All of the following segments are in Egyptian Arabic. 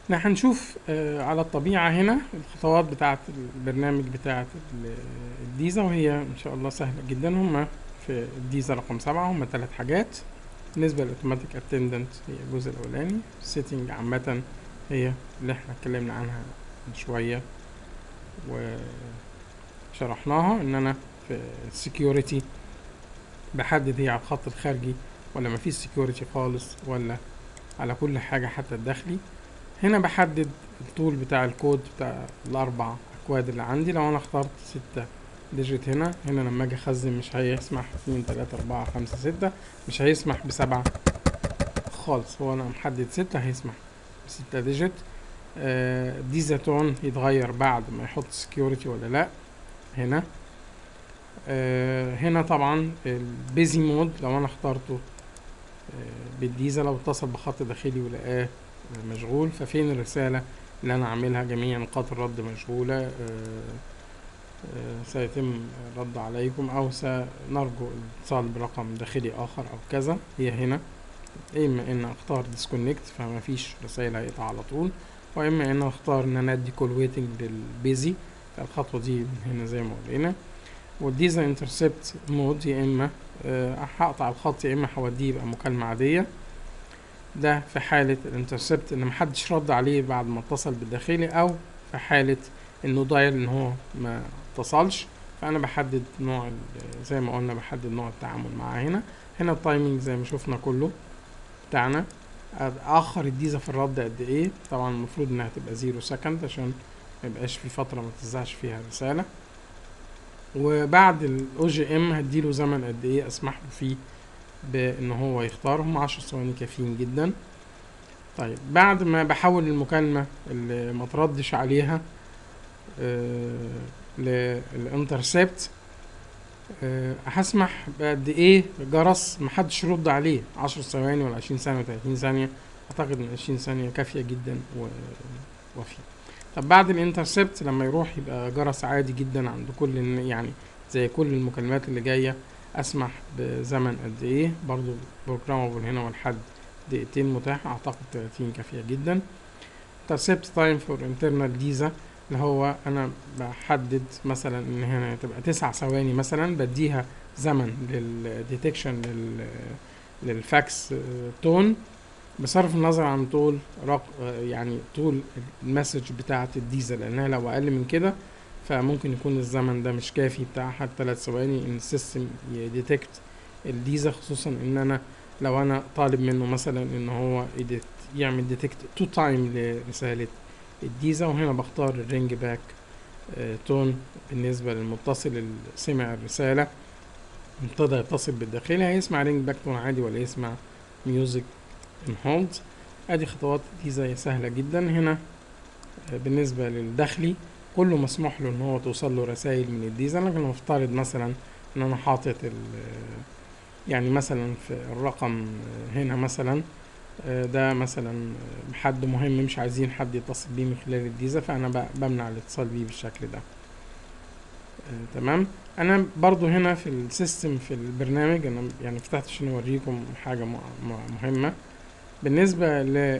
احنا هنشوف آه، على الطبيعة هنا الخطوات بتاعة البرنامج بتاعة ال- الديزا وهي ان شاء الله سهلة جدا هما في الديزا رقم سبعة هما ثلاث حاجات بالنسبة للاوتوماتيك اتندنت هي الجزء الاولاني السيتنج عامة هي اللي احنا اتكلمنا عنها من شوية وشرحناها ان انا في السكيورتي بحدد هي على الخط الخارجي ولا مفيش سكيورتي خالص ولا على كل حاجة حتى الداخلي هنا بحدد الطول بتاع الكود بتاع الأربع أكواد اللي عندي لو أنا اخترت ستة ديجيت هنا هنا لما أجي أخزن مش هيسمح اتنين تلاتة أربعة خمسة ستة مش هيسمح بسبعة خالص هو أنا محدد ستة هيسمح بستة ديجيت آه دي زيتون يتغير بعد ما يحط سكيورتي ولا لأ هنا آه هنا طبعا البيزي مود لو أنا اخترته آه بالديزا لو اتصل بخط داخلي ولقاه مشغول ففين الرسالة اللي أنا عاملها جميع نقاط الرد مشغولة آه، آه، سيتم الرد عليكم أو سنرجو الاتصال برقم داخلي آخر أو كذا هي هنا إما إن أختار ديسكونكت فما فيش رسائل هيقطع على طول وإما إن أختار إن أنا أدي كول ويتنج للبيزي فالخطوة دي من هنا زي ما قلنا والديزا انترسبت مود يا إما آه، هقطع الخط يا إما هوديه يبقى مكالمة عادية ده في حالة الانترسبت ان محدش رد عليه بعد ما اتصل بالداخلي او في حالة انه دايل ان هو ما اتصلش فانا بحدد نوع ال- زي ما قلنا بحدد نوع التعامل معاه هنا هنا التايمينج زي ما شفنا كله بتاعنا اخر الديزا في الرد قد ايه طبعا المفروض انها تبقى زيرو سكند عشان ما يبقاش في فترة ما تزعش فيها رسالة وبعد الاو جي ام هديله زمن قد ايه اسمح له فيه بان هو يختار هم عشر ثواني كافيين جدا طيب بعد ما بحول المكالمة اللي ما تردش عليها آه للانترسبت آه هسمح بقد ايه جرس محدش يرد عليه عشر ثواني ولا عشرين ثانية ولا تلاتين ثانية اعتقد ان عشرين ثانية كافية جدا و- وفي طب بعد الانترسبت لما يروح يبقى جرس عادي جدا عند كل الن- يعني زي كل المكالمات اللي جاية اسمح بزمن قد ايه برضو بروجرامبل هنا والحد دقيقتين متاح اعتقد 30 كافية جدا intercept time for internal ديزا اللي هو انا بحدد مثلا ان هنا تبقى تسع ثواني مثلا بديها زمن للديتكشن لل للفاكس تون بصرف النظر عن طول رق... يعني طول المسج بتاعة الديزا لانها لو اقل من كده فممكن يكون الزمن ده مش كافي بتاع حتى ثلاث ثواني ان السيستم يديتكت الديزا خصوصا ان انا لو انا طالب منه مثلا ان هو يديت- يعمل ديتكت تو تايم لرسالة الديزا وهنا بختار الرينج باك تون بالنسبة للمتصل اللي سمع الرسالة ابتدى يتصل بالداخلي هيسمع رينج باك تون عادي ولا يسمع ميوزك ان هولد ادي خطوات ديزا سهلة جدا هنا آه، بالنسبة للداخلي كله مسموح له ان هو توصل له رسائل من الديزا لكن نفترض مثلا ان انا حاطط ال يعني مثلا في الرقم هنا مثلا آه، ده مثلا آه، حد مهم مش عايزين حد يتصل بيه من خلال الديزا فانا ب- بمنع الاتصال بيه بالشكل ده آه، تمام انا برضو هنا في السيستم في البرنامج انا يعني فتحت عشان اوريكم حاجة م- م- مهمة بالنسبة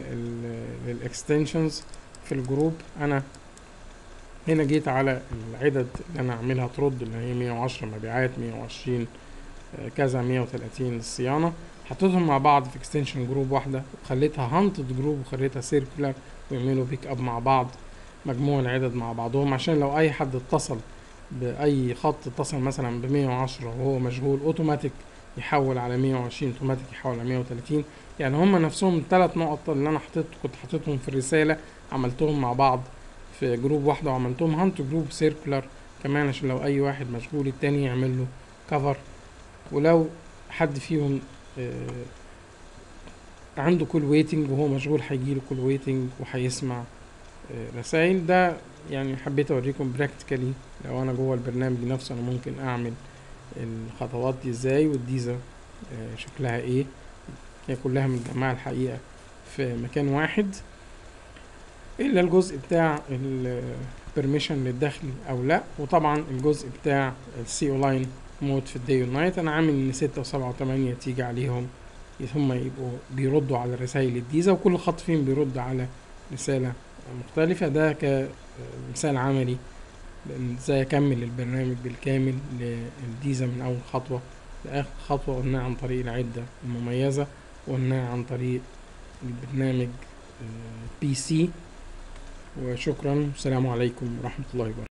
للاكستنشنز في الجروب انا هنا جيت على العدد اللي انا اعملها ترد اللي هي 110 مبيعات 120 آه، كذا 130 للصيانة حطيتهم مع بعض في اكستنشن جروب واحدة وخليتها هانتد جروب وخليتها سيركولار ويعملوا بيك اب مع بعض مجموع العدد مع بعضهم عشان لو اي حد اتصل باي خط اتصل مثلا ب 110 وهو مشغول اوتوماتيك يحول على 120 اوتوماتيك يحول على 130 يعني هم نفسهم الثلاث نقط اللي انا حطيت كنت حاططهم في الرسالة عملتهم مع بعض في جروب واحدة وعملتهم هانت جروب سيركولار كمان عشان لو اي واحد مشغول التاني يعمل له كفر ولو حد فيهم آه، عنده كول ويتنج وهو مشغول هيجيله كول ويتنج وهيسمع آه، رسائل ده يعني حبيت اوريكم براكتيكالي لو انا جوه البرنامج نفسه انا ممكن اعمل الخطوات دي ازاي والديزا آه، شكلها ايه هي كلها متجمعة الحقيقة في مكان واحد الا الجزء بتاع البرميشن للدخل او لا وطبعا الجزء بتاع السي او لاين مود في الدي والنايت انا عامل ان ستة وسبعة وتمانية تيجي عليهم هم يبقوا بيردوا على الرسائل الديزا وكل خط فيهم بيرد على رسالة مختلفة ده كمثال عملي لأن ازاي اكمل البرنامج بالكامل للديزا من اول خطوة لاخر خطوة قلناها عن طريق العدة المميزة وقلناها عن طريق البرنامج بي سي وشكرا والسلام عليكم ورحمة الله وبركاته